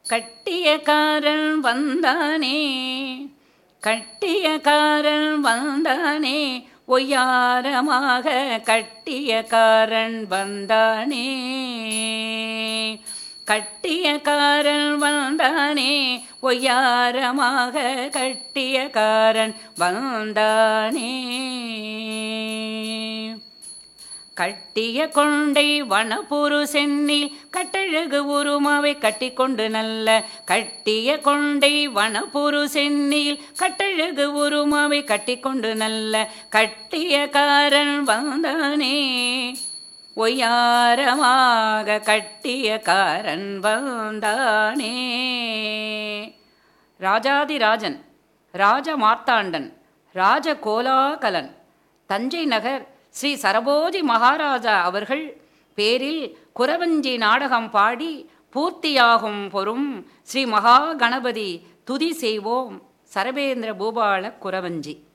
கட்டியக்காரன் வந்தானே கட்டியக்காரன் வந்தானே ஒய்யாரமாக கட்டியக்காரன் வந்தானே கட்டியக்காரன் வந்தானே ஒய்யாரமாக கட்டியக்காரன் வந்தானே கட்டிய கொண்டை வனப்புரு சென்னில் கட்டழகு உருமாவை கட்டிக்கொண்டு நல்ல கட்டிய கொண்டை வனப்புரு சென்னில் கட்டழகு உருமாவை கட்டிக்கொண்டு நல்ல கட்டியக்காரன் வந்தானே ஒய்யாரமாக கட்டியக்காரன் வந்தானே ராஜாதிராஜன் ராஜ மார்த்தாண்டன் ராஜ கோலாகலன் தஞ்சை நகர் ஸ்ரீ சரபோஜி மகாராஜா அவர்கள் பேரில் குரவஞ்சி நாடகம் பாடி பூர்த்தியாகும் பொறும் ஸ்ரீ மகா கணபதி துதி செய்வோம் சரபேந்திர பூபால குரவஞ்சி